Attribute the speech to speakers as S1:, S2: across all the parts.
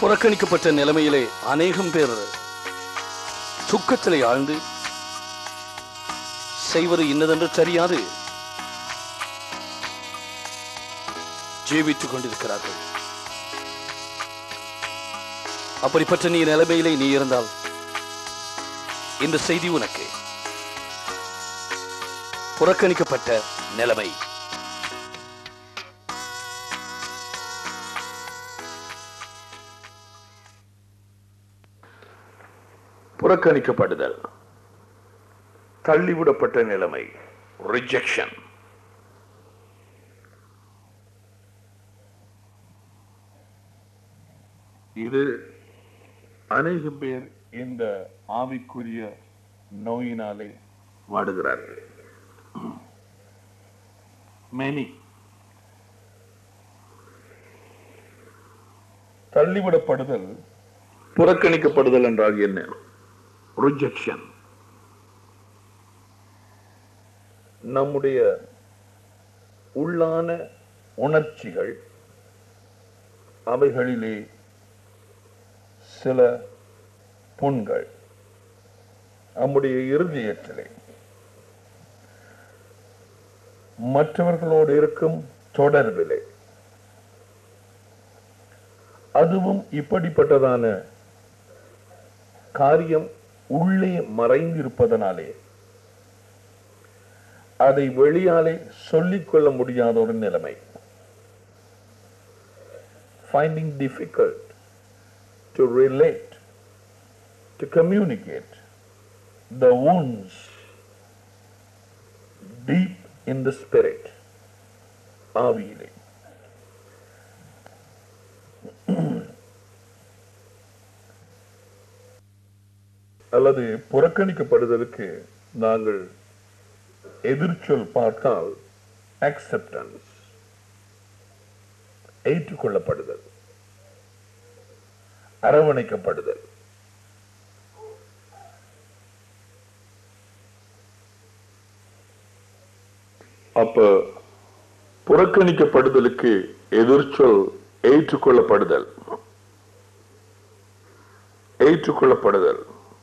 S1: புறக்கணிக்கப்பட்ட நிலைமையிலே அநேகம் பேர் துக்கத்திலே ஆழ்ந்து செய்வது இன்னதென்று தெரியாது ஜீவித்துக் கொண்டிருக்கிறார்கள் அப்படிப்பட்ட நீ நிலைமையிலே நீ இருந்தால் இந்த செய்தி உனக்கு புறக்கணிக்கப்பட்ட நிலைமை
S2: புறக்கணிக்கப்படுதல் தள்ளிவிடப்பட்ட நிலைமை ரிஜெக்ஷன் இது அநேக பேர் இந்த ஆவிக்குரிய நோயினாலே வாடுகிறார்கள் மெனி தள்ளிவிடப்படுதல் புறக்கணிக்கப்படுதல் என்றால் என்ன ரிஜெக்ஷன் நம்முடைய உள்ளான உணர்ச்சிகள் அவைகளிலே சில புண்கள் நம்முடைய இறுதியற்றிலே மற்றவர்களோடு இருக்கும் தொடர்பிலே அதுவும் இப்படிப்பட்டதான காரியம் உள்ளே மறைந்திருப்பதனாலே அதை வெளியாலே சொல்லிக் கொள்ள முடியாத ஒரு நிலைமை finding difficult to relate to communicate the wounds deep in the spirit ஆவியிலே அல்லது புறக்கணிக்கப்படுதலுக்கு நாங்கள் எதிர்ச்சொல் பார்த்தால் அக்செப்டன்ஸ் ஏற்றுக்கொள்ளப்படுதல் அரவணைக்கப்படுதல் அப்ப புறக்கணிக்கப்படுதலுக்கு எதிர்ச்சொல் ஏற்றுக்கொள்ளப்படுதல் ஏற்றுக்கொள்ளப்படுதல்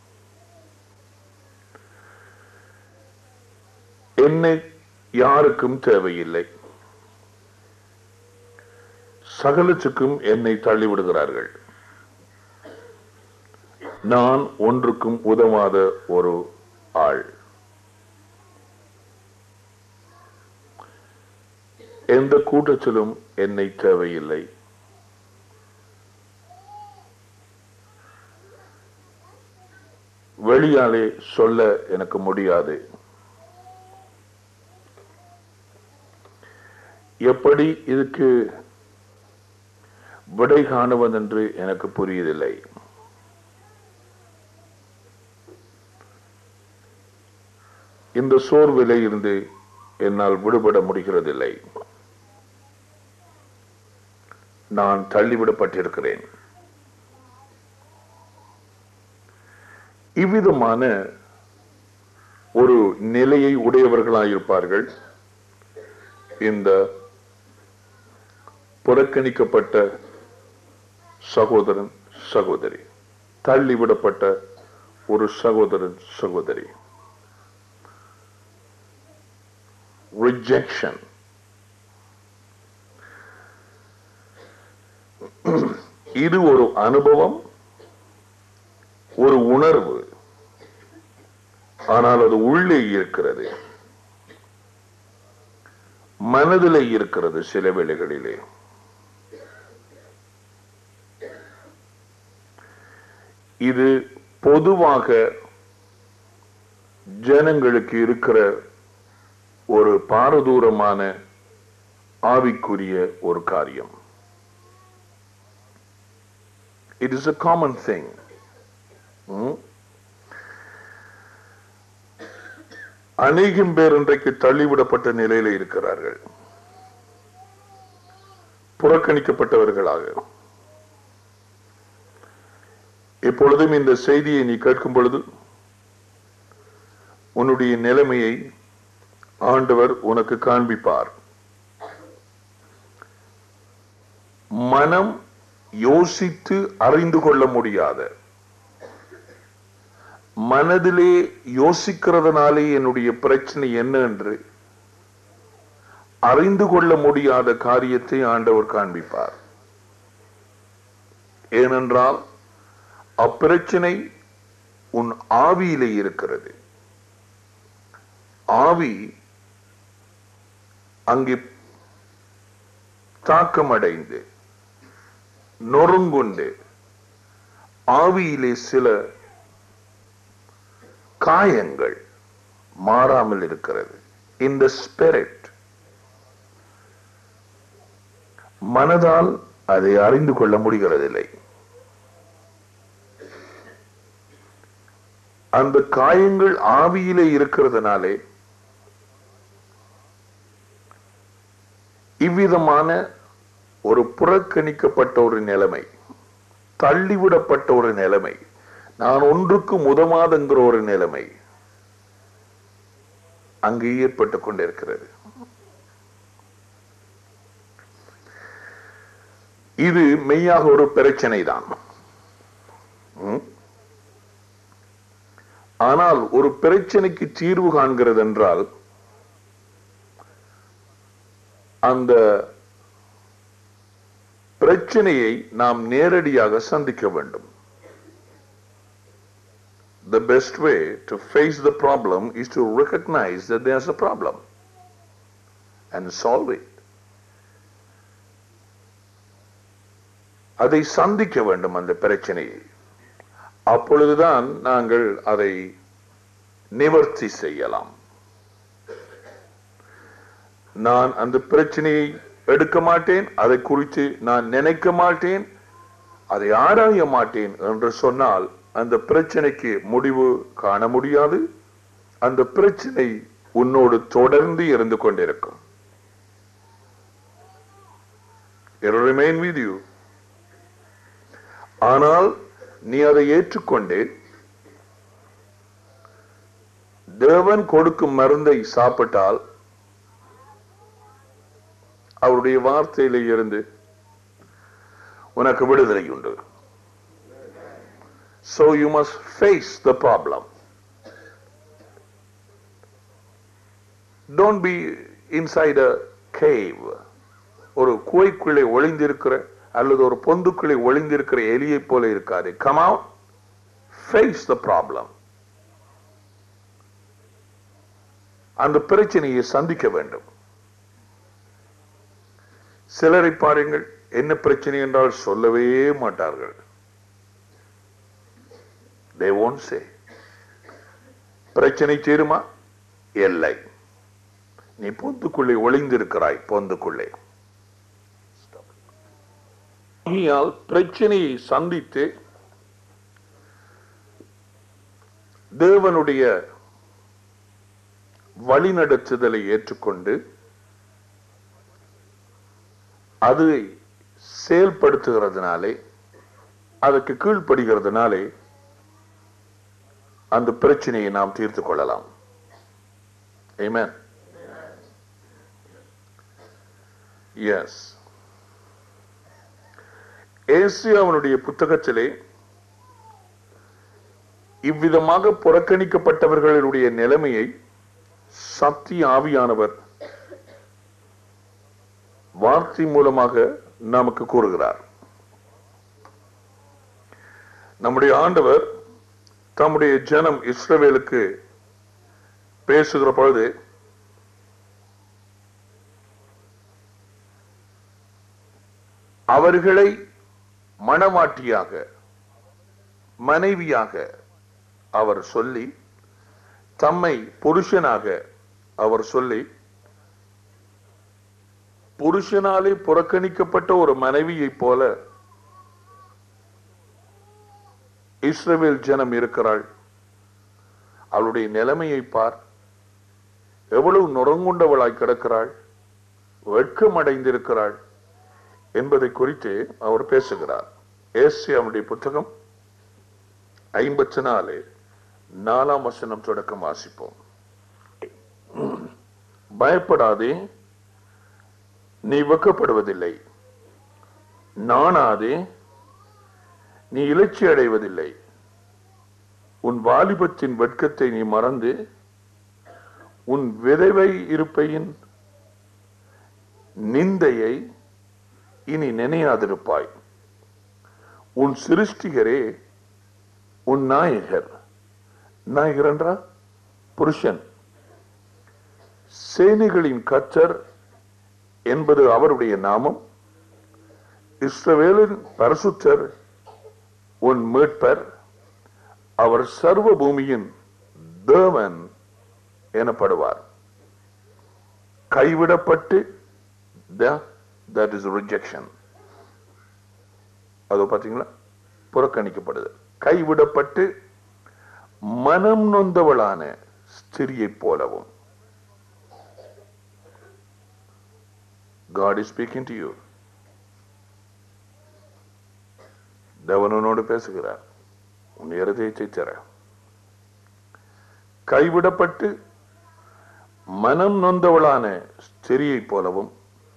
S2: என்னை யாருக்கும் தேவையில்லை சகலத்துக்கும் என்னை தள்ளிவிடுகிறார்கள் நான் ஒன்றுக்கும் உதவாத ஒரு ஆள் எந்த கூட்டத்திலும் என்னை தேவையில்லை வெளியாலே சொல்ல எனக்கு முடியாது எப்படி இதுக்கு விடை காணுவதென்று எனக்கு புரியுதில்லை இந்த சோர்விலே இருந்து என்னால் விடுபட முடிகிறதில்லை நான் தள்ளிவிடப்பட்டிருக்கிறேன் இவ்விதமான ஒரு நிலையை உடையவர்களாயிருப்பார்கள் இந்த புறக்கணிக்கப்பட்ட சகோதரன் சகோதரி தள்ளிவிடப்பட்ட ஒரு சகோதரன் சகோதரி ரிஜெக்ஷன் இது ஒரு அனுபவம் ஒரு உணர்வு ஆனால் அது உள்ளே இருக்கிறது மனதிலே இருக்கிறது சில வேளைகளிலே இது பொதுவாக ஜனங்களுக்கு இருக்கிற ஒரு பாரதூரமான ஆவிக்குரிய ஒரு காரியம் it is a common thing அநேகம் பேர் இன்றைக்கு தள்ளிவிடப்பட்ட நிலையில இருக்கிறார்கள் புறக்கணிக்கப்பட்டவர்களாக இப்பொழுதும் இந்த செய்தியை நீ கேட்கும் பொழுது உன்னுடைய நிலைமையை ஆண்டவர் உனக்கு காண்பிப்பார் மனம்
S3: யோசித்து அறிந்து கொள்ள முடியாத மனதிலே யோசிக்கிறதுனாலே என்னுடைய பிரச்சனை என்ன என்று அறிந்து கொள்ள முடியாத காரியத்தை ஆண்டவர் காண்பிப்பார் ஏனென்றால் அப்பிரச்சனை உன் ஆவியிலே இருக்கிறது ஆவி அங்கே தாக்கமடைந்து நொறுங்குண்டு ஆவியிலே சில காயங்கள் மாறாமல் இருக்கிறது இந்த ஸ்பிரிட் மனதால் அதை அறிந்து கொள்ள முடிகிறதில்லை அந்த காயங்கள் ஆவியிலே இருக்கிறதுனாலே இவ்விதமான ஒரு புறக்கணிக்கப்பட்ட ஒரு நிலைமை தள்ளிவிடப்பட்ட ஒரு நிலைமை நான் ஒன்றுக்கு முதமாதங்கிற ஒரு நிலைமை அங்கு ஏற்பட்டுக் கொண்டிருக்கிறது இது மெய்யாக ஒரு பிரச்சனை தான் ம்? ஆனால் ஒரு பிரச்சனைக்கு தீர்வு காண்கிறது என்றால் அந்த பிரச்சனையை நாம் நேரடியாக சந்திக்க வேண்டும் The best way to face the problem is to recognize that there's a problem and solve it. அதை சந்திக்க வேண்டும் அந்த பிரச்சனையை அப்பொழுதுதான் நாங்கள் அதை நிவர்த்தி செய்யலாம் நான் அந்த பிரச்சனையை எடுக்க மாட்டேன் அதை குறித்து நான் நினைக்க மாட்டேன் அதை ஆராய மாட்டேன் என்று சொன்னால் அந்த பிரச்சனைக்கு முடிவு காண முடியாது அந்த பிரச்சனை உன்னோடு தொடர்ந்து இருந்து கொண்டிருக்கும் It will remain with you. ஆனால் நீ அதை ஏற்றுக்கொண்டு தேவன் கொடுக்கும் மருந்தை சாப்பிட்டால் அவருடைய வார்த்தையில இருந்து உனக்கு விடுதலை உண்டு So you must face the problem. Don't be inside a cave. ஒரு குகைக்குள்ளே ஒளிந்திருக்கிற அல்லது ஒரு பொந்துக்குள்ளே ஒளிந்திருக்கிற எலியை போல இருக்காது come out face the problem அந்த பிரச்சனையை சந்திக்க வேண்டும் சிலரை பாருங்கள் என்ன பிரச்சனை என்றால் சொல்லவே மாட்டார்கள் they won't say பிரச்சனை தீருமா இல்லை நீ பொந்துக்குள்ளே ஒளிந்திருக்கிறாய் பொந்துக்குள்ளே ஆகையால் பிரச்சனையை சந்தித்து தேவனுடைய வழிநடத்துதலை ஏற்றுக்கொண்டு அதை செயல்படுத்துகிறதுனாலே அதற்கு கீழ்ப்படுகிறதுனாலே அந்த பிரச்சனையை நாம் தீர்த்து கொள்ளலாம் Amen. Yes. இயேசு அவனுடைய புத்தகத்திலே இவ்விதமாக புறக்கணிக்கப்பட்டவர்களுடைய நிலைமையை சக்தி ஆவியானவர் வார்த்தை மூலமாக நமக்கு கூறுகிறார் நம்முடைய ஆண்டவர் தம்முடைய ஜனம் இஸ்ரவேலுக்கு பேசுகிற பொழுது அவர்களை மணவாட்டியாக மனைவியாக அவர் சொல்லி தம்மை புருஷனாக அவர் சொல்லி புருஷனாலே புறக்கணிக்கப்பட்ட ஒரு மனைவியைப் போல இஸ்ரவேல் ஜனம் இருக்கிறாள் அவளுடைய நிலைமையை பார் எவ்வளவு நுறங்குண்டவளாய் கிடக்கிறாள் வெட்கம் அடைந்திருக்கிறாள் என்பதை குறித்து அவர் பேசுகிறார் ஏசி அவனுடைய புத்தகம் ஐம்பத்தி நாலு நாலாம் வசனம் தொடக்கம் வாசிப்போம் பயப்படாதே நீ வெக்கப்படுவதில்லை நாணாதே நீ இலட்சி அடைவதில்லை உன் வாலிபத்தின் வெட்கத்தை நீ மறந்து உன் விதவை இருப்பையின் நிந்தையை இனி நினையாதிருப்பாய் உன் சிருஷ்டிகரே உன் நாயகர் நாயகர் என்றா புருஷன் சேனைகளின் கற்றர் என்பது அவருடைய நாமம் இஸ்ரவேலின் பரசுத்தர் உன் மீட்பர் அவர் சர்வ பூமியின் தேவன் எனப்படுவார் கைவிடப்பட்டு தட் இஸ் ரிஜெக்ஷன் அதோ பாத்தீங்களா புறக்கணிக்கப்படுது கைவிடப்பட்டு மனம் நொந்தவளான ஸ்திரியைப் போலவும் God is speaking to you. தேவனோடு பேசுகிறார் உன் இருதயத்தை தர கைவிடப்பட்டு மனம் நொந்தவளான ஸ்திரியைப் போலவும்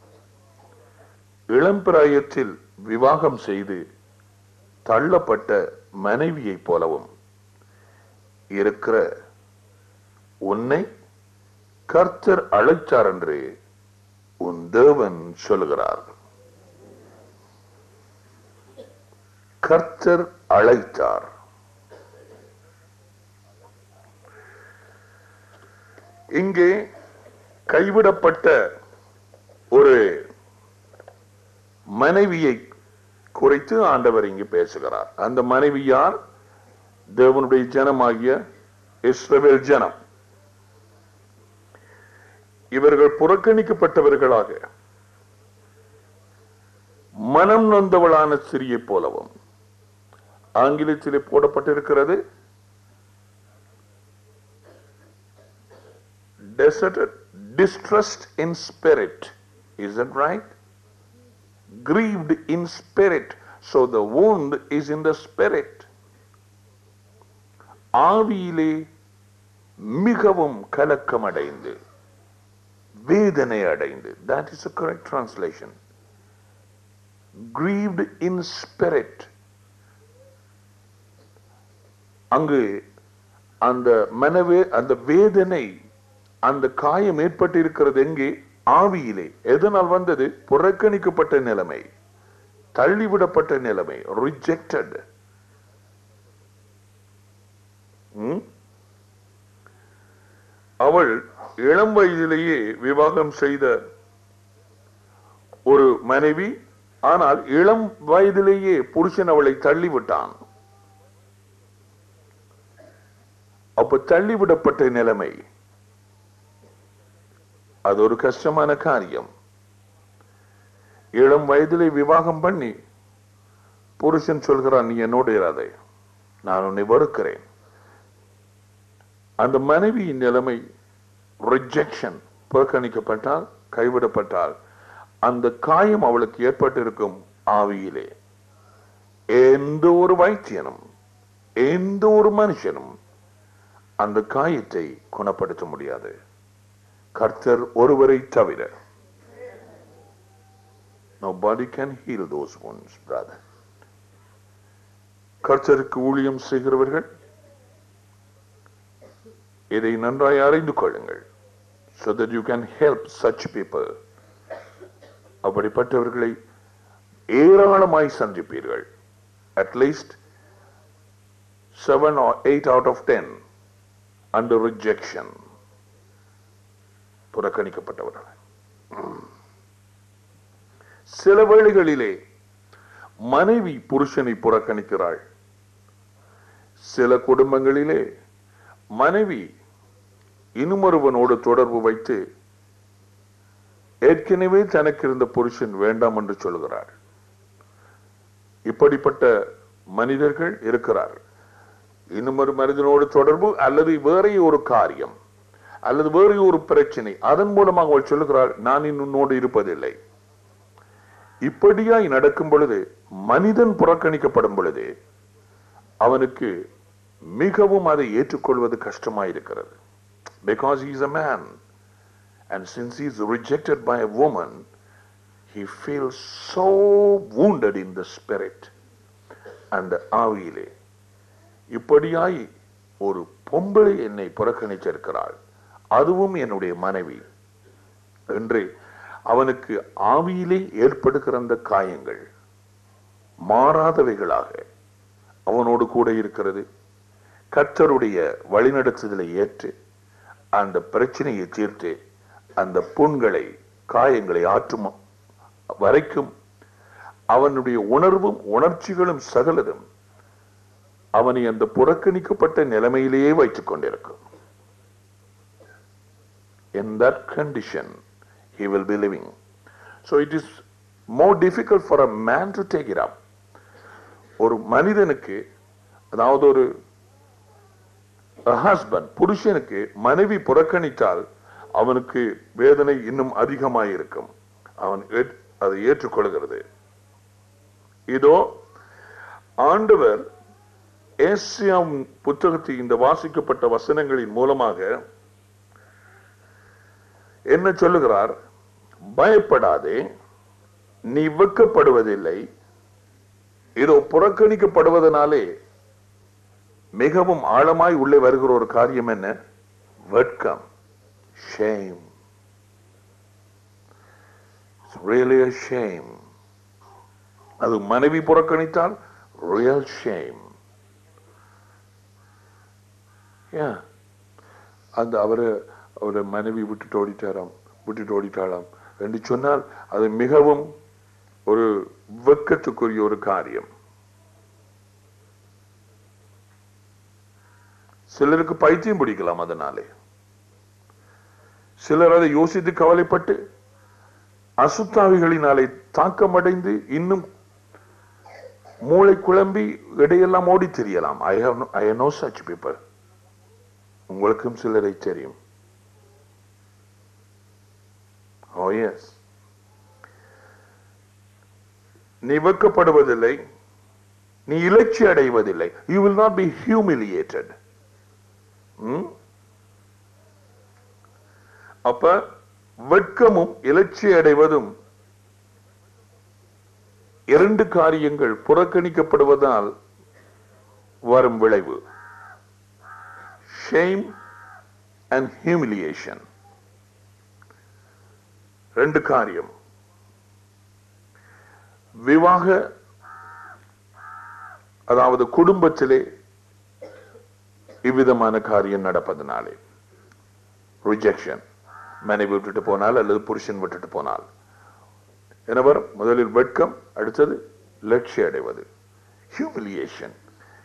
S3: இளம்பிராயத்தில் விவாகம் செய்து தள்ளப்பட்ட மனைவியைப் போலவும் இருக்கிற உன்னை கர்த்தர் அழைத்தார் என்று உன் தேவன் சொல்லுகிறார் கர்த்தர் அழைத்தார் இங்கே கைவிடப்பட்ட ஒரு மனைவியை குறித்து ஆண்டவர் இங்கு பேசுகிறார் அந்த மனைவி யார் தேவனுடைய ஜனமாகிய இஸ்ரவேல் ஜனம் இவர்கள் புறக்கணிக்கப்பட்டவர்களாக மனம் நொந்தவளான சிறியை போலவும் ஆங்கிலத்திலே போடப்பட்டிருக்கிறது deserted, distressed in spirit. Is that right? Grieved in spirit. So the wound is in the spirit. ஆவியிலே மிகவும் கலக்கமடைந்து வேதனை அடைந்து that is a correct translation grieved in spirit அங்கு அந்த மனவே அந்த வேதனை அந்த காயம் ஏற்பட்டிருக்கிறது எங்கே ஆவியிலே எதனால் வந்தது புறக்கணிக்கப்பட்ட நிலைமை தள்ளிவிடப்பட்ட நிலைமை ரிஜெக்டட் அவள் இளம் வயதிலேயே விவாகம் செய்த ஒரு மனைவி ஆனால் இளம் வயதிலேயே புருஷன் அவளை தள்ளிவிட்டான் அப்ப தள்ளிவிடப்பட்ட நிலைமை அது ஒரு கஷ்டமான காரியம் இளம் வயதிலே விவாகம் பண்ணி புருஷன் சொல்கிறான் நீ என்னோடு இராதே நான் உன்னை வெறுக்கிறேன் அந்த மனைவியின் நிலைமை ரிஜெக்ஷன் புறக்கணிக்கப்பட்டால் கைவிடப்பட்டால் அந்த காயம் அவளுக்கு ஏற்பட்டிருக்கும் ஆவியிலே எந்த ஒரு வைத்தியனும் எந்த ஒரு மனுஷனும் அந்த காயத்தை குணப்படுத்த முடியாது கர்த்தர் ஒருவரை தவிர nobody can heal those wounds brother கர்த்தருக்கு ஊழியம் செய்கிறவர்கள் இதை நன்றாய் அறிந்து கொள்ளுங்கள் so that you can help such people அப்படிப்பட்டவர்களை ஏராளமாய் சந்திப்பீர்கள் at least seven eight out of ten under rejection புறக்கணிக்கப்பட்டவர்கள் சில வேளைகளிலே மனைவி புருஷனை புறக்கணிக்கிறாள் சில குடும்பங்களிலே மனைவி இன்னுமொருவனோடு தொடர்பு வைத்து ஏற்கனவே தனக்கு இருந்த புருஷன் வேண்டாம் என்று சொல்கிறார் இப்படிப்பட்ட மனிதர்கள் இருக்கிறார் இன்னும் ஒரு மனிதனோடு தொடர்பு அல்லது வேற ஒரு காரியம் அல்லது வேறு ஒரு பிரச்சனை அதன் மூலமாக அவள் சொல்லுகிறாள் நான் இன்னொன்னோடு இருப்பதில்லை இப்படியாய் நடக்கும் பொழுது மனிதன் புறக்கணிக்கப்படும் பொழுது அவனுக்கு மிகவும் அதை ஏற்றுக்கொள்வது கஷ்டமாயிருக்கிறது because is a man and since he is rejected by a woman he feels so wounded in the spirit அந்த ஆவியிலே இப்படியாய் ஒரு பொம்பளை என்னை புறக்கணிச்சிருக்கிறாள் அதுவும் என்னுடைய மனைவி என்று அவனுக்கு ஆவியிலே ஏற்படுகிற அந்த காயங்கள் மாறாதவைகளாக அவனோடு கூட இருக்கிறது கர்த்தருடைய வழிநடத்துதலை ஏற்று அந்த பிரச்சனையை தீர்த்து அந்த புண்களை காயங்களை ஆற்றும் வரைக்கும் அவனுடைய உணர்வும் உணர்ச்சிகளும் சகலதும் அவனை அந்த புறக்கணிக்கப்பட்ட நிலைமையிலேயே வைத்துக் கொண்டிருக்கும் in that condition he will be living so it is more difficult for a man to take it up ஒரு மனிதனுக்கு அதாவது ஒரு ஹஸ்பண்ட் புருஷனுக்கு மனைவி புறக்கணித்தால் அவனுக்கு வேதனை இன்னும் அதிகமாயிருக்கும் அவன் ஏற்- அதை ஏற்றுக்கொள்கிறது இதோ ஆண்டவர் ஏசியாம் புத்தகத்தில் இந்த வாசிக்கப்பட்ட வசனங்களின் மூலமாக என்ன சொல்லுகிறார் பயப்படாதே நீ வெட்கப்படுவதில்லை இதோ புறக்கணிக்கப்படுவதனாலே மிகவும் ஆழமாய் உள்ளே வருகிற ஒரு காரியம் என்ன வெட்கம் ஷேம் really a shame அது மனைவி புறக்கணித்தால் ரியல் ஷேம் Yeah. அந்த அவரு அவரை மனைவி விட்டுட்டு ஓடிட்டாராம் விட்டுட்டு ஓடிட்டாளாம் என்று சொன்னால் அது மிகவும் ஒரு வெட்கத்துக்குரிய ஒரு காரியம் சிலருக்கு பைத்தியம் பிடிக்கலாம் அதனாலே சிலர் அதை யோசித்து கவலைப்பட்டு அசுத்தாவிகளினாலே தாக்கமடைந்து இன்னும் மூளை குழம்பி இடையெல்லாம் ஓடி தெரியலாம் I have I know such people உங்களுக்கும் சிலரை தெரியும் ஓ எஸ் நீ வெட்கப்படுவதில்லை நீ இலட்சி அடைவதில்லை you will not be humiliated அப்ப வெட்கமும் இலட்சி அடைவதும் இரண்டு காரியங்கள் புறக்கணிக்கப்படுவதால் வரும் விளைவு ஷேம் அண்ட் ஹியூமிலியேஷன் ரெண்டு காரியம் விவாக அதாவது குடும்பத்திலே இவ்விதமான காரியம் நடப்பதனாலே ரிஜெக்ஷன் மனைவி விட்டுட்டு போனால் அல்லது புருஷன் விட்டுட்டு போனால் எனவர் முதலில் வெட்கம் அடுத்தது லட்சிய அடைவது ஹியூமிலியேஷன்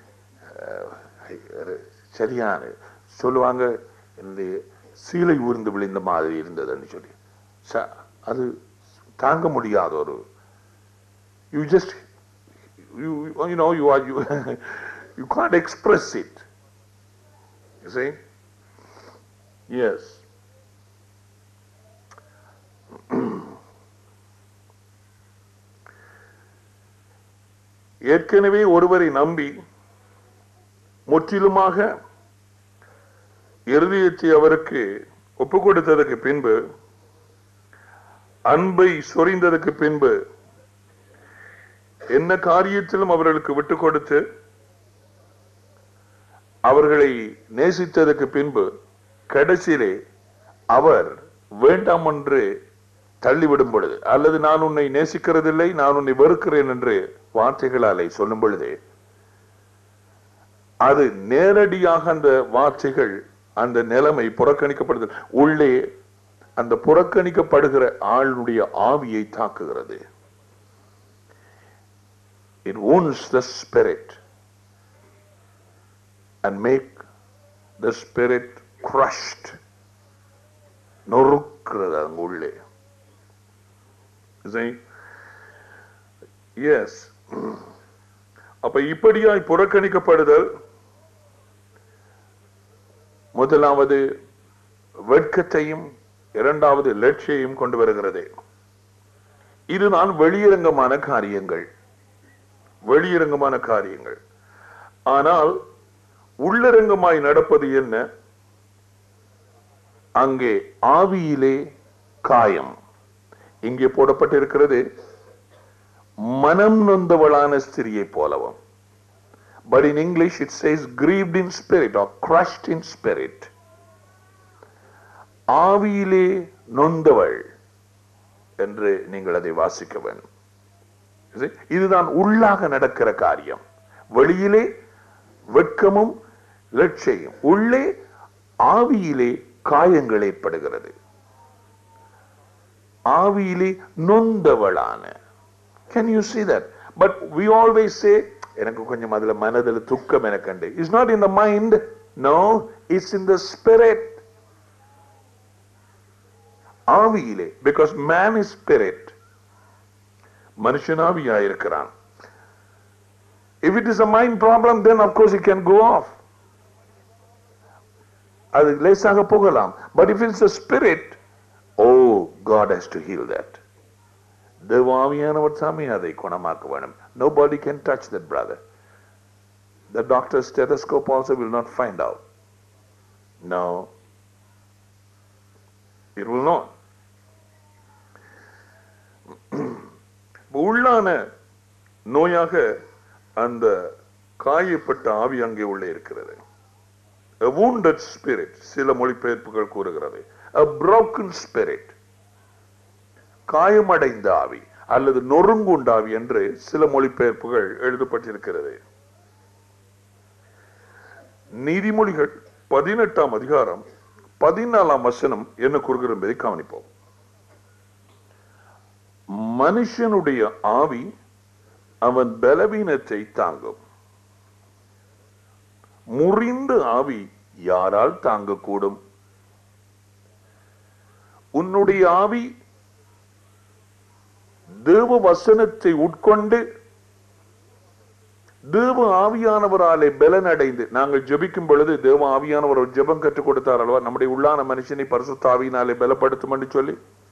S3: சரியான சொல்லுவாங்க இந்த சீலை ஊர்ந்து விழுந்த மாதிரி இருந்ததுன்னு சொல்லி ச- அது தாங்க முடியாத ஒரு you just you you know you are you you can't express it you see yes ஏற்கனவே ஒருவரை நம்பி முற்றிலுமாக இருதயத்தை அவருக்கு ஒப்பு கொடுத்ததற்கு பின்பு அன்பை சொரிந்ததற்கு பின்பு என்ன காரியத்திலும் அவர்களுக்கு விட்டு கொடுத்து அவர்களை நேசித்ததற்கு பின்பு கடைசியிலே அவர் வேண்டாம் என்று தள்ளிவிடும் பொழுது அல்லது நான் உன்னை நேசிக்கிறதில்லை நான் உன்னை வெறுக்கிறேன் என்று வார்த்தைகளாலே சொல்லும் பொழுது அது நேரடியாக அந்த வார்த்தைகள் அந்த நிலைமை புறக்கணிக்கப்படுது உள்ளே அந்த புறக்கணிக்கப்படுகிற ஆளுடைய ஆவியை தாக்குகிறது it wounds the spirit and make the spirit crushed நொறுக்கிறது அங்க உள்ளே எஸ் அப்ப இப்படியாய் புறக்கணிக்கப்படுதல் முதலாவது வெட்கத்தையும் இரண்டாவது லட்சியையும் கொண்டு வருகிறது இதுதான் வெளியரங்கமான காரியங்கள் வெளியரங்கமான காரியங்கள் ஆனால் உள்ளரங்கமாய் நடப்பது என்ன அங்கே ஆவியிலே காயம் இங்கே போடப்பட்டிருக்கிறது மனம் நொந்தவளான ஸ்திரியை போலவும் but in English it says grieved in spirit or crushed in spirit. ஆவியிலே நொந்தவள் என்று நீங்கள் அதை வாசிக்க வேண்டும் You see? இதுதான் உள்ளாக நடக்கிற காரியம் வெளியிலே வெட்கமும் லட்சியம் உள்ளே ஆவியிலே காயங்கள் ஏற்படுகிறது ஆவியிலே நொந்தவளான can you see that but we always say எனக்கு கொஞ்சம் அதுல மனதில் துக்கம் எனக்கண்டு is not in the mind no it's in the spirit ஆவியிலே பிகாஸ் மேன் இஸ் ஸ்பிரிட் மனுஷன் ஆவியா இருக்கிறான் if it is a mind problem then of course it can go off அது லேசாக போகலாம் but if it's a spirit oh God has to heal that தேவாவியானவர் சாமி அதை குணமாக்க வேணும் nobody can touch that brother the doctor's stethoscope also will not find out no it will not உள்ளான நோயாக அந்த காயப்பட்ட ஆவி அங்கே உள்ளே இருக்கிறது a wounded spirit சில மொழிபெயர்ப்புகள் கூறுகிறது a broken spirit காயமடைந்த ஆவி அல்லது நொறுங்குண்ட ஆவி என்று சில மொழிபெயர்ப்புகள் எழுதப்பட்டிருக்கிறது நீதிமொழிகள் பதினெட்டாம் அதிகாரம் பதினாலாம் வசனம் என்ன கூறுகிறது என்பதை கவனிப்போம் மனுஷனுடைய ஆவி அவன் பலவீனத்தை தாங்கும் முறிந்த ஆவி யாரால் தாங்கக்கூடும் உன்னுடைய ஆவி தேவ வசனத்தை உட்கொண்டு தேவ ஆவியானவராலே பலன் அடைந்து நாங்கள் ஜெபிக்கும் பொழுது தேவ ஆவியானவர் ஒரு ஜெபம் கற்றுக் கொடுத்தார் அல்லவா நம்முடைய உள்ளான மனுஷனை பரிசுத்த ஆவியினாலே பலப்படுத்தும் என்று சொல்லி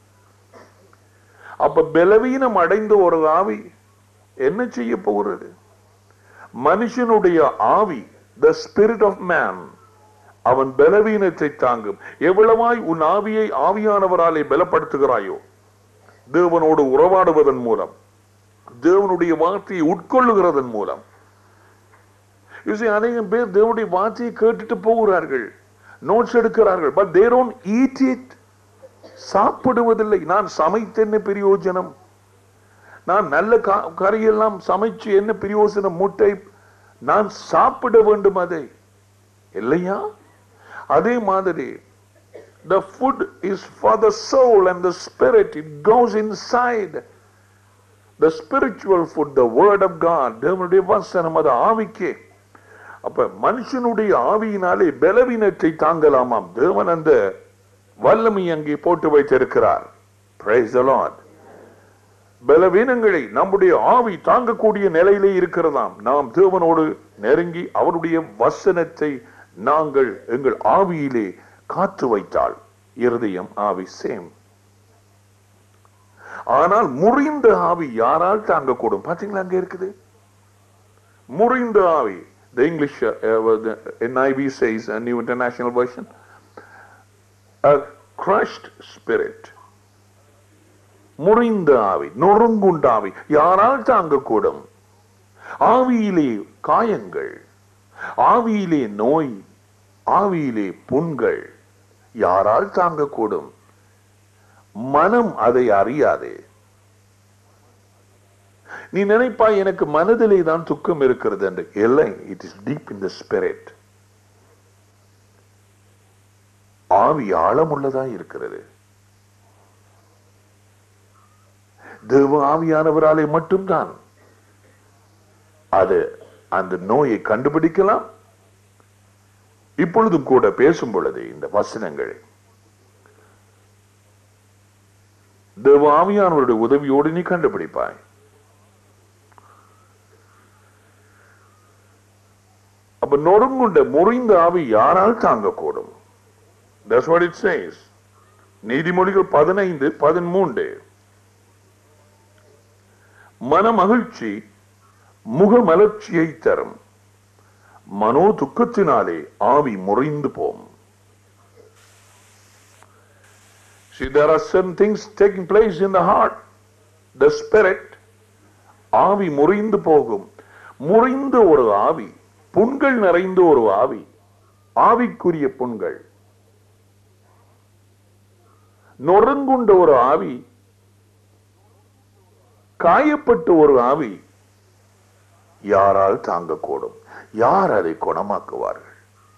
S3: அப்ப பலவீனம் அடைந்த ஒரு ஆவி என்ன செய்ய போகிறது மனுஷனுடைய ஆவி த ஸ்பிரிட் ஆஃப் மேன் அவன் பலவீனத்தை தாங்கும் எவ்வளவாய் உன் ஆவியை ஆவியானவராலே பலப்படுத்துகிறாயோ தேவனோடு உறவாடுவதன் மூலம் தேவனுடைய வார்த்தையை உட்கொள்ளுகிறதன் மூலம் You see, அநேகம் பேர் தேவனுடைய வார்த்தையை கேட்டுட்டு போகிறார்கள் நோட்ஸ் எடுக்கிறார்கள் but they don't eat it சாப்பிடுவதில்லை நான் சமைத்து என்ன பிரயோஜனம் நான் நல்ல கா- கறியெல்லாம் சமைச்சு என்ன பிரயோஜனம் முட்டை நான் சாப்பிட வேண்டும் அதை இல்லையா அதே மாதிரி the food is for the soul and the spirit it goes inside the spiritual food the word of god தேவனுடைய வசனம் அது ஆவிக்கே அப்ப மனுஷனுடைய ஆவியினாலே பலவீனத்தை தாங்கலாமாம் தேவன் அந்த வல்லமை அங்கே போட்டு வைத்திருக்கிறார் Praise the Lord. பலவீனங்களை நம்முடைய ஆவி தாங்கக்கூடிய நிலையிலே இருக்கிறதாம் நாம் தேவனோடு நெருங்கி அவருடைய வசனத்தை நாங்கள் எங்கள் ஆவியிலே காத்து வைத்தால் இருதயம் ஆவி சேம் ஆனால் முறிந்த ஆவி யாரால் தாங்கக்கூடும் பாத்தீங்களா அங்க இருக்குது முறிந்த ஆவி the English uh, uh, the NIV says a New International Version a crushed spirit முறிந்த ஆவி நொறுங்குண்ட ஆவி யாரால் தாங்கக்கூடும் ஆவியிலே காயங்கள் ஆவியிலே நோய் ஆவியிலே புண்கள் யாரால் தாங்கக்கூடும் மனம் அதை அறியாதே நீ நினைப்பாய் எனக்கு மனதிலே தான் துக்கம் இருக்கிறது என்று இல்லை it is deep in the spirit ஆவி ஆழமுள்ளதா இருக்கிறது தேவ ஆவியானவராலே மட்டும்தான் அது அந்த நோயை கண்டுபிடிக்கலாம் இப்பொழுதும் கூட பேசும் பொழுது இந்த வசனங்கள் தேவ ஆவியானவருடைய உதவியோடு நீ கண்டுபிடிப்பாய் அப்ப நொறுங்குண்ட முறிந்த ஆவி யாரால் தாங்கக்கூடும் That's what it says. நீதிமொழிகள் பதினைந்து பதிமூன்று மன மகிழ்ச்சி முகமலர்ச்சியை தரும் மனோ துக்கத்தினாலே ஆவி முறிந்து போம் See, there are certain things taking place in the heart. The spirit, ஆவி முறிந்து போகும் முறிந்த ஒரு ஆவி புண்கள் நிறைந்த ஒரு ஆவி ஆவிக்குரிய புண்கள் நொறுங்குண்ட ஒரு ஆவி காயப்பட்ட ஒரு ஆவி யாரால் தாங்கக்கூடும் யார் அதை குணமாக்குவார்கள்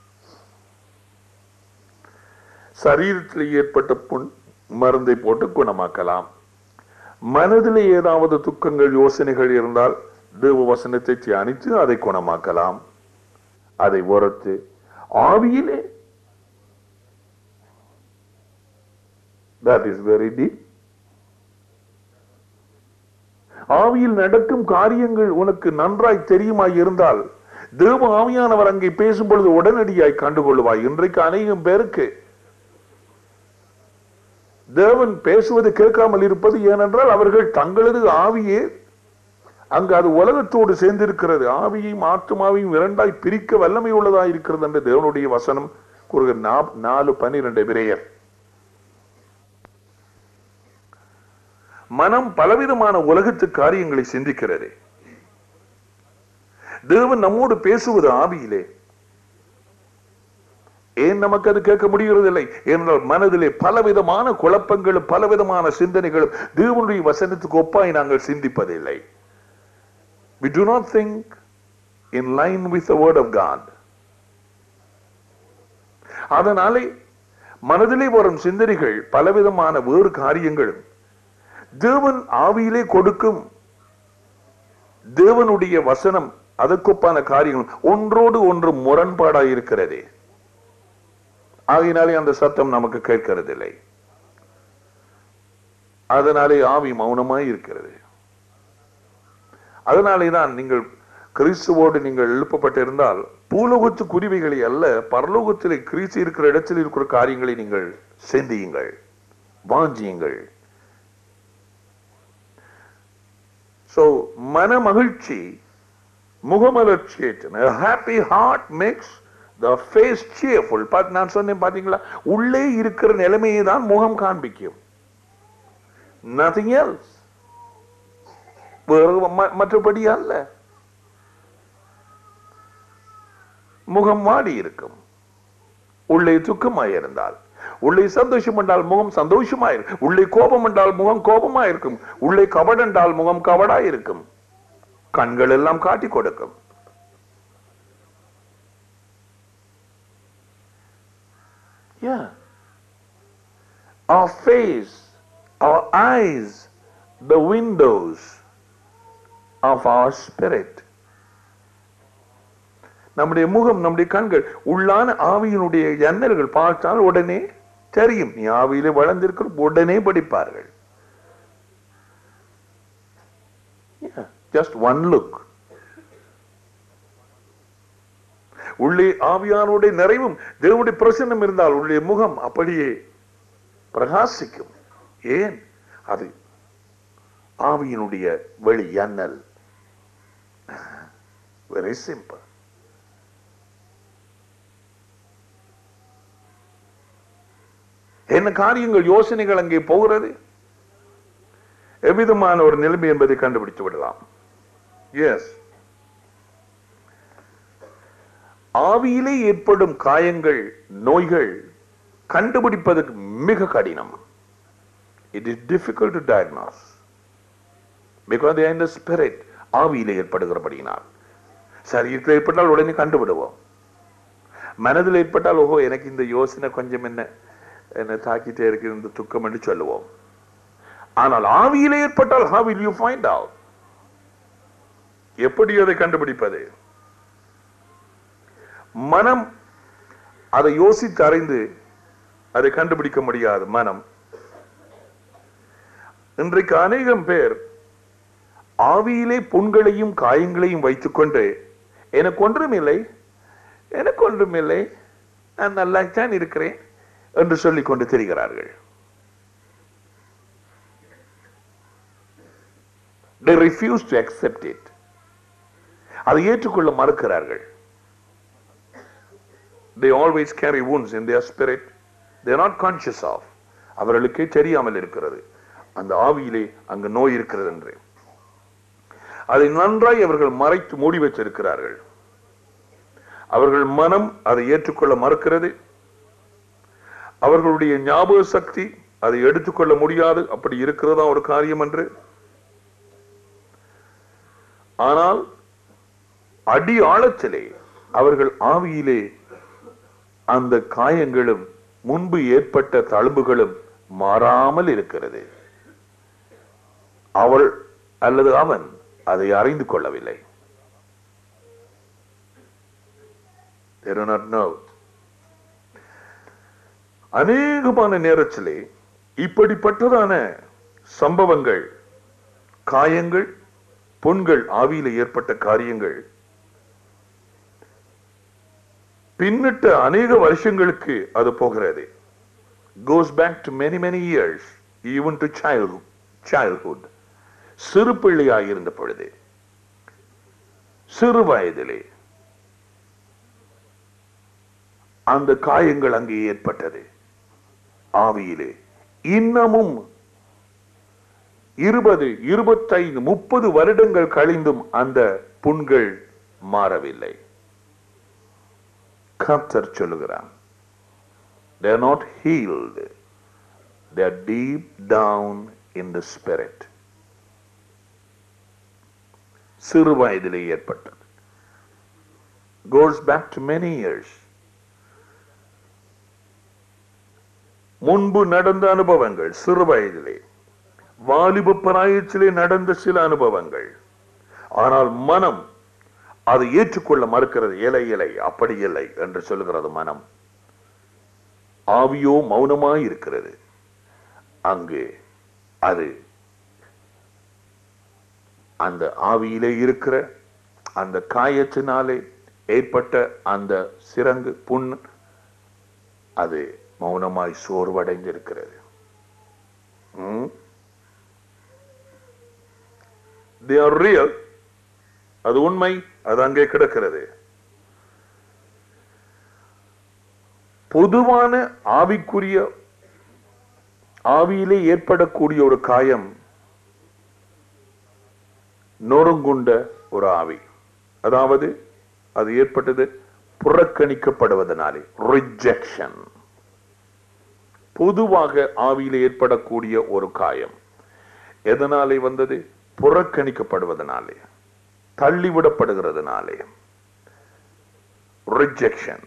S3: சரீரத்தில் ஏற்பட்ட புண் மருந்தை போட்டு குணமாக்கலாம் மனதில் ஏதாவது துக்கங்கள் யோசனைகள் இருந்தால் தேவ வசனத்தை தியானித்து அதை குணமாக்கலாம் அதை உரத்து ஆவியிலே that is very deep ஆவியில் நடக்கும் காரியங்கள் உனக்கு நன்றாய் தெரியுமாய் இருந்தால் தேவ ஆவியானவர் அங்கே பேசும் பொழுது உடனடியாய் கண்டுகொள்வாய் இன்றைக்கு அநேகம் பேருக்கு தேவன் பேசுவது கேட்காமல் இருப்பது ஏனென்றால் அவர்கள் தங்களது ஆவியே அங்கு அது உலகத்தோடு சேர்ந்திருக்கிறது ஆவியையும் ஆத்துமாவையும் இரண்டாய் பிரிக்க வல்லமை உள்ளதாய் இருக்கிறது என்று தேவனுடைய வசனம் கூறுகிற நா- நாலு பன்னிரண்டு விரையர் மனம் பலவிதமான உலகத்து காரியங்களை சிந்திக்கிறது தேவன் நம்மோடு பேசுவது ஆவியிலே ஏன் நமக்கு அது கேட்க முடிகிறதில்லை ஏனென்றால் மனதிலே பலவிதமான குழப்பங்களும் பலவிதமான சிந்தனைகளும் தேவனுடைய வசனத்துக்கு ஒப்பாய் நாங்கள் சிந்திப்பதில்லை we do not think in line with the word of God அதனாலே மனதிலே வரும் சிந்தனைகள் பலவிதமான வேறு காரியங்களும் தேவன் ஆவியிலே கொடுக்கும் தேவனுடைய வசனம் அதற்கொப்பான காரியங்கள் ஒன்றோடு ஒன்று முரண்பாடாய் இருக்கிறதே ஆகையினாலே அந்த சத்தம் நமக்கு கேட்கிறதில்லை அதனாலே ஆவி மௌனமாய் இருக்கிறது அதனாலே தான் நீங்கள் கிறிஸ்துவோடு நீங்கள் எழுப்பப்பட்டிருந்தால் பூலோகத்து குருவிகளை அல்ல பரலோகத்திலே கிறிஸ்து இருக்கிற இடத்தில் இருக்கிற காரியங்களை நீங்கள் சிந்தியுங்கள் வாஞ்சியுங்கள் சோ மன மகிழ்ச்சி முகமலர்ச்சியேற்று happy heart makes the face cheerful பாத் நான் சொன்னேன் பாத்தீங்களா உள்ளே இருக்கிற நிலைமையை தான் முகம் காண்பிக்கும் நதிங் எல்ஸ் வேறு ம- மற்றபடி அல்ல முகம் வாடி இருக்கும் உள்ளே துக்கமாயிருந்தால் உள்ளே சந்தோஷம் என்றால் முகம் சந்தோஷமாயிருக்கும் உள்ளே கோபம் என்றால் முகம் கோபமாயிருக்கும் உள்ளே கபடு என்றால் முகம் கபடாயிருக்கும் கண்கள் எல்லாம் காட்டி கொடுக்கும் Yeah. Our face, our eyes, the windows of our spirit. நம்முடைய முகம் நம்முடைய கண்கள் உள்ளான ஆவியினுடைய ஜன்னல்கள் பார்த்தால் உடனே தெரியும் நீ ஆவியிலே வளர்ந்திருக்கிற உடனே படிப்பார்கள் ஜஸ்ட் ஒன் லுக் உள்ளே ஆவியானுடைய நிறைவும் தேவனுடைய பிரசன்னம் இருந்தால் உள்ளே முகம் அப்படியே பிரகாசிக்கும் ஏன் அது ஆவியினுடைய வெளி எண்ணல் வெரி சிம்பிள் என்ன காரியங்கள் யோசனைகள் அங்கே போகிறது எவ்விதமான ஒரு நிலைமை என்பதை கண்டுபிடித்து விடலாம் எஸ் ஆவியிலே ஏற்படும் காயங்கள் நோய்கள் கண்டுபிடிப்பதற்கு மிக கடினம் it is difficult to diagnose because இந்த ஸ்பிரிட் ஆவியிலே ஏற்படுகிறபடியினால் சரீரத்தில் ஏற்பட்டால் உடனே கண்டுபிடுவோம் மனதில் ஏற்பட்டால் ஓஹோ எனக்கு இந்த யோசனை கொஞ்சம் என்ன என்ன தாக்கிட்டே இருக்கு இந்த துக்கம் என்று சொல்லுவோம் ஆனால் ஆவியிலே ஏற்பட்டால் how will you find out எப்படி அதை கண்டுபிடிப்பது மனம் அதை யோசித்து அறிந்து அதை கண்டுபிடிக்க முடியாது மனம் இன்றைக்கு அநேகம் பேர் ஆவியிலே புண்களையும் காயங்களையும் வைத்துக்கொண்டு எனக்கு ஒன்றுமில்லை எனக்கு ஒன்றுமில்லை நான் நல்லாத்தான் இருக்கிறேன் என்று சொல்லிக் கொண்டு திரிகிறார்கள் they refuse to accept it அதை ஏற்றுக்கொள்ள மறுக்கிறார்கள் they always carry wounds in their spirit they are not conscious of அவர்களுக்கே தெரியாமல் இருக்கிறது அந்த ஆவியிலே அங்கு நோய் இருக்கிறது என்று அதை நன்றாய் அவர்கள் மறைத்து மூடி வச்சிருக்கிறார்கள் அவர்கள் மனம் அதை ஏற்றுக்கொள்ள மறுக்கிறது அவர்களுடைய ஞாபக சக்தி அதை எடுத்துக்கொள்ள முடியாது அப்படி இருக்கிறதா ஒரு காரியம் என்று ஆனால் அடி ஆழத்திலே அவர்கள் ஆவியிலே அந்த காயங்களும் முன்பு ஏற்பட்ட தழும்புகளும் மாறாமல் இருக்கிறது அவள் அல்லது அவன் அதை அறிந்து கொள்ளவில்லை They do not know. அநேகமான நேரத்திலே இப்படிப்பட்டதான சம்பவங்கள் காயங்கள் புண்கள் ஆவியில ஏற்பட்ட காரியங்கள் பின்னிட்ட அநேக வருஷங்களுக்கு அது போகிறது goes back to many many years even to childhood childhood சிறு பிள்ளையாய் இருந்த பொழுது சிறு வயதிலே அந்த காயங்கள் அங்கே ஏற்பட்டது ஆவியிலே இன்னமும் இருபது இருபத்தைந்து முப்பது வருடங்கள் கழிந்தும் அந்த புண்கள் மாறவில்லை கர்த்தர் சொல்லுகிறான் they are not healed they are deep down in the spirit சிறு வயதிலே ஏற்பட்டது goes back to many years முன்பு நடந்த அனுபவங்கள் சிறு வயதிலே வாலிப பிராயத்திலே நடந்த சில அனுபவங்கள் ஆனால் மனம் அதை ஏற்றுக்கொள்ள மறுக்கிறது இலை இலை அப்படி இல்லை என்று சொல்லுகிறது மனம் ஆவியோ மௌனமாய் இருக்கிறது அங்கு அது அந்த ஆவியிலே இருக்கிற அந்த காயத்தினாலே ஏற்பட்ட அந்த சிறங்கு புண் அது மௌனமாய் சோர்வடைந்திருக்கிறது ம்? they are real அது உண்மை அது அங்கே கிடக்கிறது பொதுவான ஆவிக்குரிய ஆவியிலே ஏற்படக்கூடிய ஒரு காயம் நொறுங்குண்ட ஒரு ஆவி அதாவது அது ஏற்பட்டது புறக்கணிக்கப்படுவதனாலே ரிஜெக்ஷன் பொதுவாக ஆவியிலே ஏற்படக்கூடிய ஒரு காயம் எதனாலே வந்தது புறக்கணிக்கப்படுவதனாலே தள்ளிவிடப்படுகிறதுனாலே ரிஜெக்ஷன்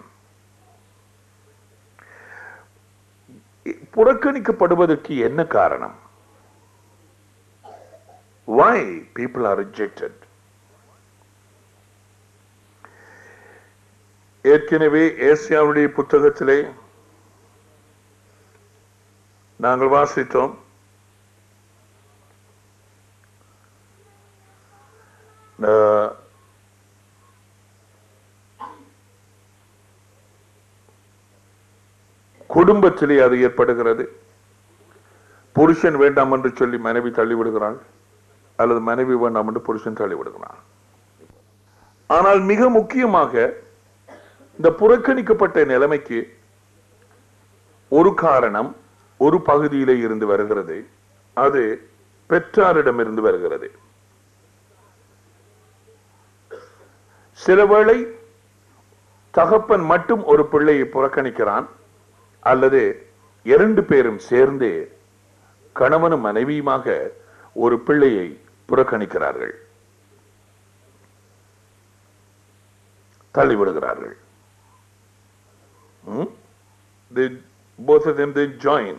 S3: புறக்கணிக்கப்படுவதற்கு என்ன காரணம் why people are rejected ஏற்கனவே ஏசியாவுடைய புத்தகத்திலே நாங்கள் வாசித்தோம் அஹ், குடும்பத்திலே அது ஏற்படுகிறது புருஷன் வேண்டாம் என்று சொல்லி மனைவி தள்ளிவிடுகிறாள் அல்லது மனைவி வேண்டாம் என்று புருஷன் தள்ளிவிடுகிறான் ஆனால் மிக முக்கியமாக இந்த புறக்கணிக்கப்பட்ட நிலைமைக்கு ஒரு காரணம் ஒரு பகுதியிலே இருந்து வருகிறது அது பெற்றாரிடமிருந்து வருகிறது சிலவேளை தகப்பன் மட்டும் ஒரு பிள்ளையை புறக்கணிக்கிறான் அல்லது இரண்டு பேரும் சேர்ந்து கணவனும் மனைவியுமாக ஒரு பிள்ளையை புறக்கணிக்கிறார்கள் தள்ளிவிடுகிறார்கள் Hmm? They both of them they join.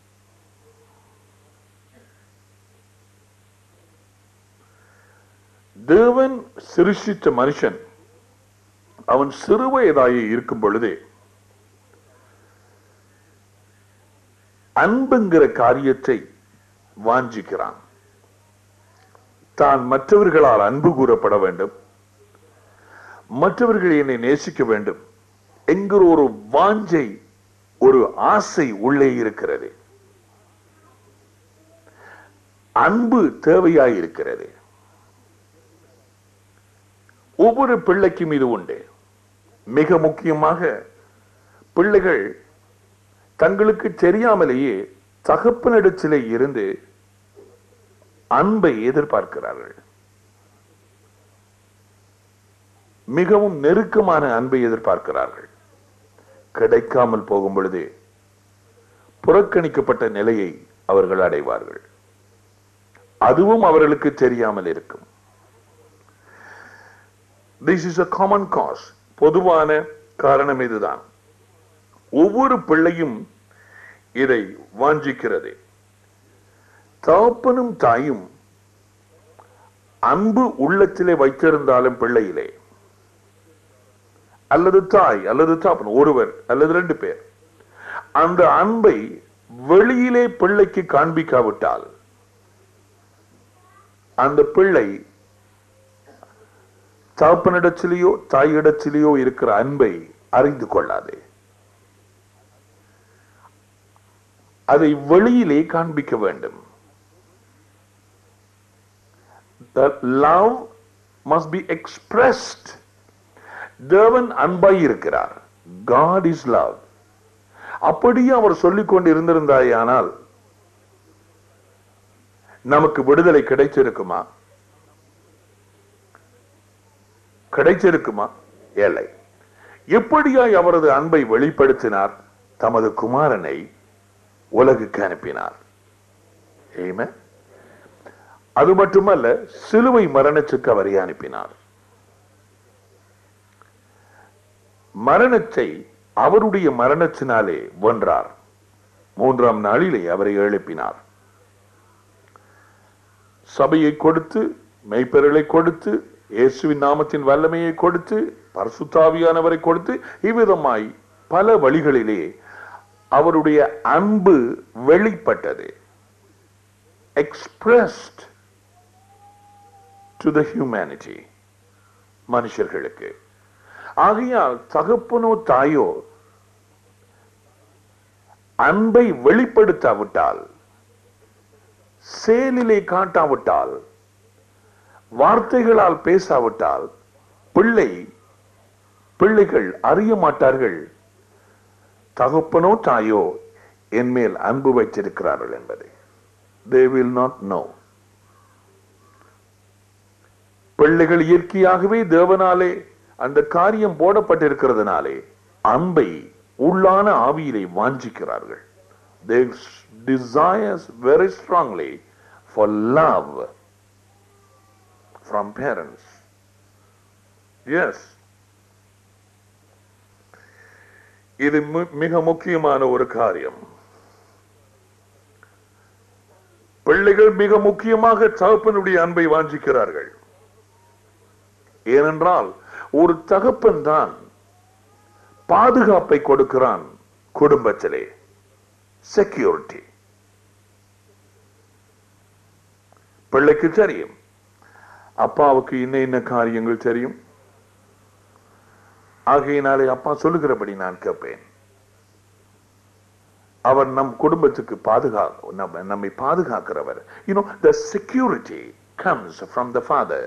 S3: தேவன் சிருஷ்டித்த மனுஷன் அவன் சிறுவயதாகி இருக்கும் பொழுதே அன்புங்கிற காரியத்தை வாஞ்சிக்கிறான் தான் மற்றவர்களால் அன்பு கூறப்பட வேண்டும் மற்றவர்கள் என்னை நேசிக்க வேண்டும் என்கிற ஒரு வாஞ்சை ஒரு ஆசை உள்ளே இருக்கிறது அன்பு தேவையாய் இருக்கிறது ஒவ்வொரு பிள்ளைக்கும் இது உண்டு மிக முக்கியமாக பிள்ளைகள் தங்களுக்கு தெரியாமலேயே தகப்பனிடத்திலே இருந்து அன்பை எதிர்பார்க்கிறார்கள் மிகவும் நெருக்கமான அன்பை எதிர்பார்க்கிறார்கள் கிடைக்காமல் போகும் பொழுது புறக்கணிக்கப்பட்ட நிலையை அவர்கள் அடைவார்கள் அதுவும் அவர்களுக்கு தெரியாமல் இருக்கும் this is a common cause பொதுவான காரணம் இதுதான் ஒவ்வொரு பிள்ளையும் இதை வாஞ்சிக்கிறது தகப்பனும் தாயும் அன்பு உள்ளத்திலே வைத்திருந்தாலும் பிள்ளையிலே அல்லது தாய் அல்லது தாப்பன் ஒருவர் அல்லது ரெண்டு பேர் அந்த அன்பை வெளியிலே பிள்ளைக்கு காண்பிக்காவிட்டால் அந்த பிள்ளை தகப்பனிடத்திலேயோ தாயிடத்திலேயோ இருக்கிற அன்பை அறிந்து கொள்ளாது அதை வெளியிலே காண்பிக்க வேண்டும் The love must be expressed. தேவன் அன்பாய் இருக்கிறார் God is love. அப்படியே அவர் சொல்லிக் கொண்டு இருந்திருந்தாயானால் நமக்கு விடுதலை கிடைச்சிருக்குமா கிடைச்சிருக்குமா இல்லை எப்படியாய் அவரது அன்பை வெளிப்படுத்தினார் தமது குமாரனை உலகுக்கு அனுப்பினார் Amen. அது மட்டுமல்ல சிலுவை மரணத்துக்கு அவரை அனுப்பினார் மரணத்தை அவருடைய மரணத்தினாலே வென்றார் மூன்றாம் நாளிலே அவரை எழுப்பினார் சபையை கொடுத்து மெய்ப்பெருளை கொடுத்து இயேசுவின் நாமத்தின் வல்லமையை கொடுத்து பரசுத்தாவியானவரை கொடுத்து இவ்விதமாய் பல வழிகளிலே அவருடைய அன்பு வெளிப்பட்டது expressed to the humanity மனுஷர்களுக்கு ஆகையால் தகப்பனோ தாயோ அன்பை வெளிப்படுத்தாவிட்டால் செயலிலே காட்டாவிட்டால் வார்த்தைகளால் பேசாவிட்டால் பிள்ளை பிள்ளைகள் அறிய மாட்டார்கள் தகப்பனோ தாயோ என் மேல் அன்பு வைத்திருக்கிறார்கள் என்பதை they will not know பிள்ளைகள் இயற்கையாகவே தேவனாலே அந்த காரியம் போடப்பட்டிருக்கிறதுனாலே அன்பை உள்ளான ஆவியிலே வாஞ்சிக்கிறார்கள் they desires very strongly for love from parents yes இது மி- மிக முக்கியமான ஒரு காரியம் பிள்ளைகள் மிக முக்கியமாக தகப்பனுடைய அன்பை வாஞ்சிக்கிறார்கள் ஏனென்றால் ஒரு தகப்பன் தான் பாதுகாப்பை கொடுக்கிறான் குடும்பத்திலே செக்யூரிட்டி பிள்ளைக்கு தெரியும் அப்பாவுக்கு இன்ன இன்ன காரியங்கள் தெரியும் ஆகையினாலே அப்பா சொல்லுகிறபடி நான் கேட்பேன் அவர் நம் குடும்பத்துக்கு பாதுகா நம்ம- நம்மை பாதுகாக்கிறவர் you know the security comes from the father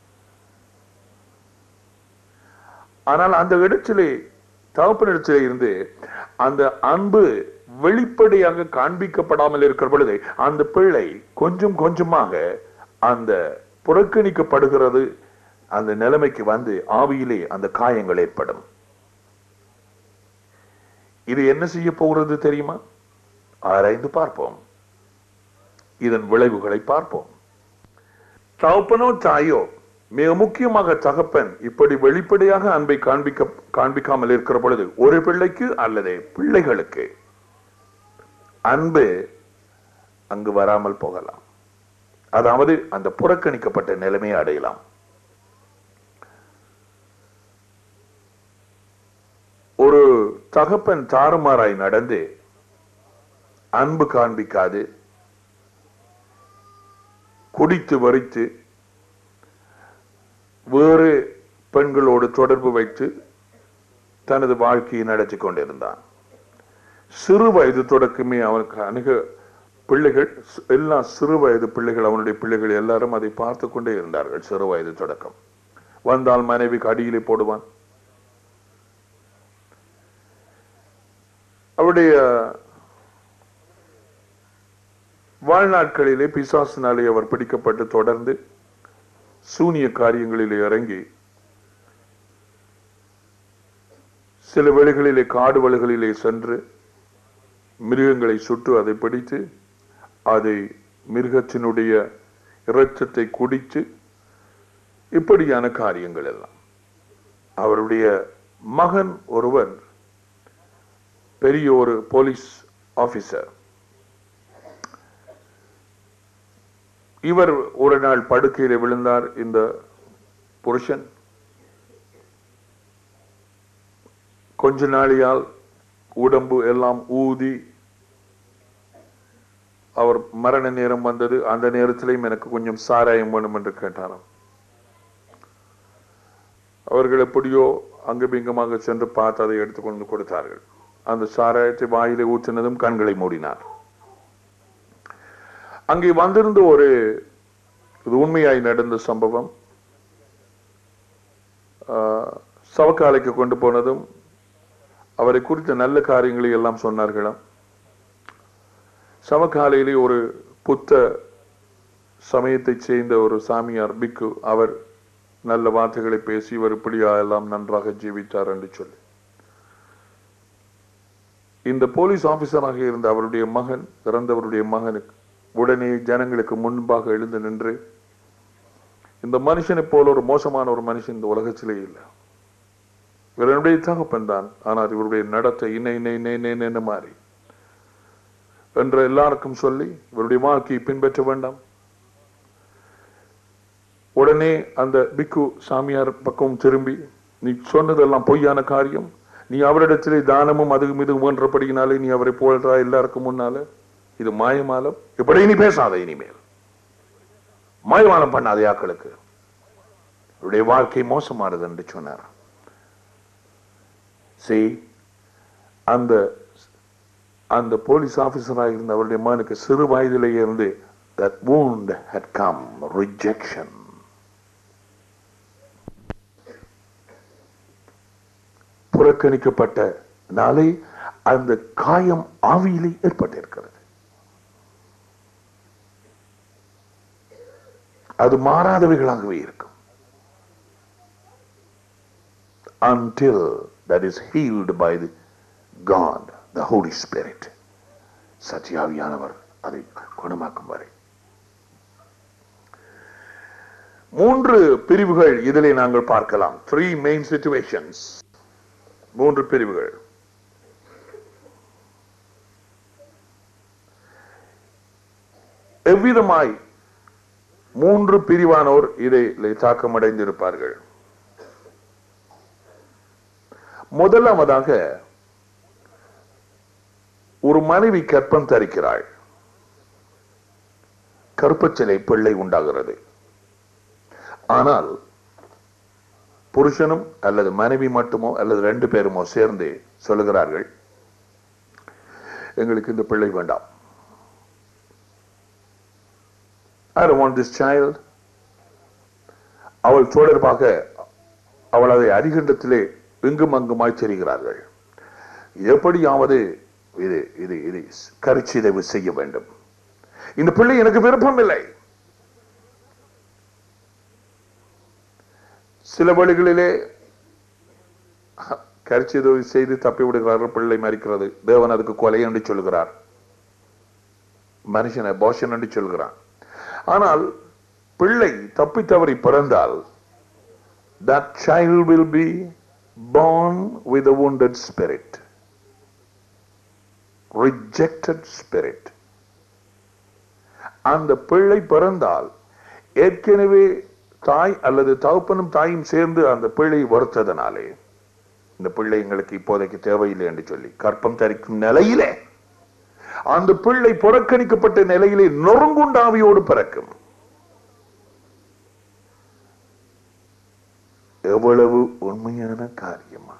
S3: ஆனால் அந்த இடத்திலே தகப்பனிடத்திலே இருந்து அந்த அன்பு வெளிப்படையாக காண்பிக்கப்படாமல் இருக்கிற பொழுது அந்த பிள்ளை கொஞ்சம் கொஞ்சமாக அந்த புறக்கணிக்கப்படுகிறது அந்த நிலைமைக்கு வந்து ஆவியிலே அந்த காயங்கள் ஏற்படும் இது என்ன செய்ய போகிறது தெரியுமா ஆராய்ந்து பார்ப்போம் இதன் விளைவுகளை பார்ப்போம் தகப்பனோ தாயோ மிக முக்கியமாக தகப்பன் இப்படி வெளிப்படையாக அன்பை காண்பிக்க காண்பிக்காமல் இருக்கிற பொழுது ஒரு பிள்ளைக்கு அல்லது பிள்ளைகளுக்கு அன்பு அங்கு வராமல் போகலாம் அதாவது அந்த புறக்கணிக்கப்பட்ட நிலைமையை அடையலாம் ஒரு தகப்பன் தாறுமாறாய் நடந்து அன்பு காண்பிக்காது குடித்து வரித்து வேறு பெண்களோடு தொடர்பு வைத்து தனது வாழ்க்கையை நடத்தி கொண்டிருந்தான் சிறு வயது தொடக்கமே அவனுக்கு அணுக பிள்ளைகள் ஸ்- எல்லா சிறு வயது பிள்ளைகள் அவனுடைய பிள்ளைகள் எல்லாரும் அதை பார்த்து கொண்டே இருந்தார்கள் சிறு வயது தொடக்கம் வந்தால் மனைவிக்கு அடியிலே போடுவான் அவருடைய வாழ்நாட்களிலே பிசாசினாலே அவர் பிடிக்கப்பட்டு தொடர்ந்து சூனிய காரியங்களிலே இறங்கி சில வேளைகளிலே காடு வழிகளிலே சென்று மிருகங்களை சுட்டு அதை பிடித்து அதை மிருகத்தினுடைய இரத்தத்தை குடித்து இப்படியான காரியங்கள் எல்லாம் அவருடைய மகன் ஒருவர் பெரிய ஒரு போலீஸ் ஆபீசர் இவர் ஒரு நாள் படுக்கையில விழுந்தார் இந்த புருஷன் கொஞ்ச நாளியால் உடம்பு எல்லாம் ஊதி அவர் மரண நேரம் வந்தது அந்த நேரத்திலையும் எனக்கு கொஞ்சம் சாராயம் வேணும் என்று கேட்டாராம் அவர்கள் எப்படியோ அங்குமிங்குமாக சென்று பார்த்து அதை எடுத்துக்கொண்டு கொடுத்தார்கள் அந்த சாராயத்தை வாயிலை ஊற்றினதும் கண்களை மூடினார் அங்கே வந்திருந்த ஒரு இது உண்மையாய் நடந்த சம்பவம் ஆஹ், சவக்காலைக்கு கொண்டு போனதும் அவரை குறித்த நல்ல காரியங்களை எல்லாம் சொன்னார்களாம் சவக்காலையிலே ஒரு புத்த சமயத்தைச் சேர்ந்த ஒரு சாமியார் பிக்கு அவர் நல்ல வார்த்தைகளை பேசி இவர் இப்படியா எல்லாம் நன்றாக ஜீவித்தார் என்று சொல்லி இந்த போலீஸ் ஆபீசராக இருந்த அவருடைய மகன் இறந்தவருடைய மகனுக்கு உடனே ஜனங்களுக்கு முன்பாக எழுந்து நின்று இந்த மனுஷனை போல ஒரு மோசமான ஒரு மனுஷன் இந்த உலகத்திலே இல்லை இவருடைய தகப்பன் தான் ஆனால் இவருடைய நடத்தை இன்ன இன்ன இன்ன இன்ன இன்ன இன்ன மாறி என்று எல்லாருக்கும் சொல்லி இவருடைய வாழ்க்கையை பின்பற்ற வேண்டாம் உடனே அந்த பிக்கு சாமியார் பக்கம் திரும்பி நீ சொன்னதெல்லாம் பொய்யான காரியம் நீ அவரிடத்திலே தானமும் அதுவும் இது முயன்றபடியினாலே நீ அவரை போல்றா எல்லாருக்கும் முன்னால இது மாயமாலம் இப்படி நீ பேசாத இனிமேல் மாயமாலம் பண்ணாத ஆக்களுக்கு இவருடைய வாழ்க்கை மோசமானது என்று சொன்னார் see அந்த அந்த போலீஸ் ஆபீசராக இருந்த அவருடைய மகனுக்கு சிறு வயதிலேயே இருந்து that wound had come rejection புறக்கணிக்கப்பட்ட நாளை அந்த காயம் ஆவியிலே ஏற்பட்டிருக்கிறது அது மாறாதவைகளாகவே இருக்கும் until that is healed by the God, the Holy Spirit. சத்தியாவியானவர் அதை குணமாக்கும் வரை மூன்று பிரிவுகள் இதிலே நாங்கள் பார்க்கலாம் த்ரீ மெயின் சிச்சுவேஷன்ஸ் மூன்று பிரிவுகள் எவ்விதமாய் மூன்று பிரிவானோர் இதை தாக்கமடைந்திருப்பார்கள் முதலாவதாக ஒரு மனைவி கற்பம் தரிக்கிறாள் கற்பச்சிலை பிள்ளை உண்டாகிறது ஆனால் புருஷனும் அல்லது மனைவி மட்டுமோ அல்லது ரெண்டு பேருமோ சேர்ந்து சொல்லுகிறார்கள் எங்களுக்கு இந்த பிள்ளை வேண்டாம் I don't want this child. அவள் தொடர்பாக அவள் அதை அதிகண்டத்திலே இங்கும் அங்குமாய் தெரிகிறார்கள் எப்படியாவது இது இது இது கருச்சிதைவு செய்ய வேண்டும் இந்த பிள்ளை எனக்கு விருப்பம் இல்லை சில வழிகளிலே கருச்சிதைவு செய்து தப்பி விடுகிறார்கள் பிள்ளை மறிக்கிறது தேவன் அதுக்கு கொலை என்று சொல்கிறார் மனுஷனை போஷன் என்று சொல்கிறான் ஆனால் பிள்ளை தப்பி தவறி பிறந்தால் that child will be born with a wounded spirit rejected spirit அந்த பிள்ளை பிறந்தால் ஏற்கனவே தாய் அல்லது தகப்பனும் தாயும் சேர்ந்து அந்த பிள்ளை வறுத்ததனாலே இந்த பிள்ளை எங்களுக்கு இப்போதைக்கு தேவையில்லை என்று சொல்லி கற்பம் தரிக்கும் நிலையிலே அந்த பிள்ளை புறக்கணிக்கப்பட்ட நிலையிலே நொறுங்குண்டாவியோடு பிறக்கும் எவ்வளவு உண்மையான காரியமா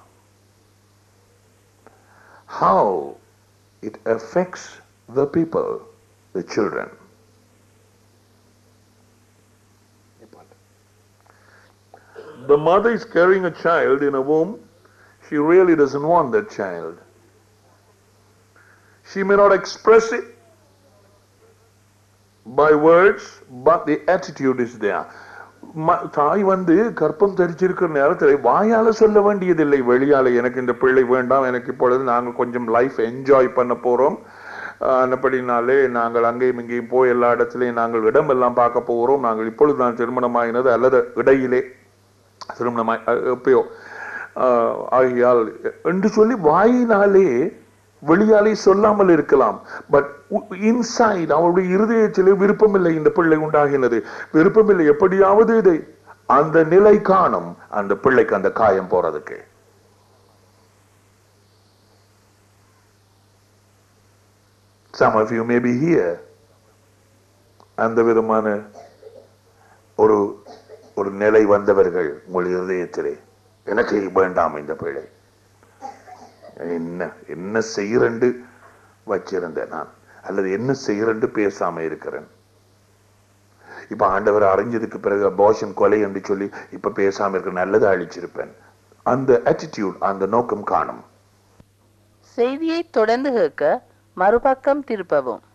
S3: how it affects the people the children the mother is carrying a child in a womb she really doesn't want that child she may not express it by words but the attitude is there ம- தாய் வந்து கர்ப்பம் தரிச்சிருக்கிற நேரத்தில் வாயால சொல்ல வேண்டியதில்லை வெளியால எனக்கு இந்த பிள்ளை வேண்டாம் எனக்கு இப்பொழுது நாங்கள் கொஞ்சம் லைஃப் என்ஜாய் பண்ண போறோம் அன்னப்படினாலே நாங்கள் அங்கேயும் இங்கேயும் போய் எல்லா இடத்துலையும் நாங்கள் இடம் எல்லாம் பார்க்க போகிறோம் நாங்கள் இப்பொழுது நான் திருமணமாயினது அல்லது இடையிலே திருமணமாய் அ- எப்பயோ ஆஹ், ஆகையால் என்று சொல்லி வாயினாலே வெளியாலே சொல்லாமல் இருக்கலாம் பட் இன்சைட் அவருடைய இருதயத்திலே விருப்பமில்லை இந்த பிள்ளை உண்டாகினது விருப்பமில்லை எப்படியாவது இதை அந்த நிலை காணும் அந்த பிள்ளைக்கு அந்த காயம் போறதுக்கு Some of you may be here. அந்த விதமான ஒரு ஒரு நிலை வந்தவர்கள் உங்கள் இருதயத்திலே எனக்கு வேண்டாம் இந்த பிள்ளை என்ன என்ன செய்யறண்டு வச்சிருந்தேன் நான் அல்லது என்ன செய்யறண்டு பேசாம இருக்கிறேன் இப்ப ஆண்டவர் அறிஞ்சதுக்கு பிறகு அபார்ஷன் கொலை என்று சொல்லி இப்ப பேசாம இருக்க நல்லதை அழிச்சிருப்பேன் அந்த attitude அந்த நோக்கம் காணும்
S4: செய்தியை தொடர்ந்து கேட்க மறுபக்கம் திருப்பவும்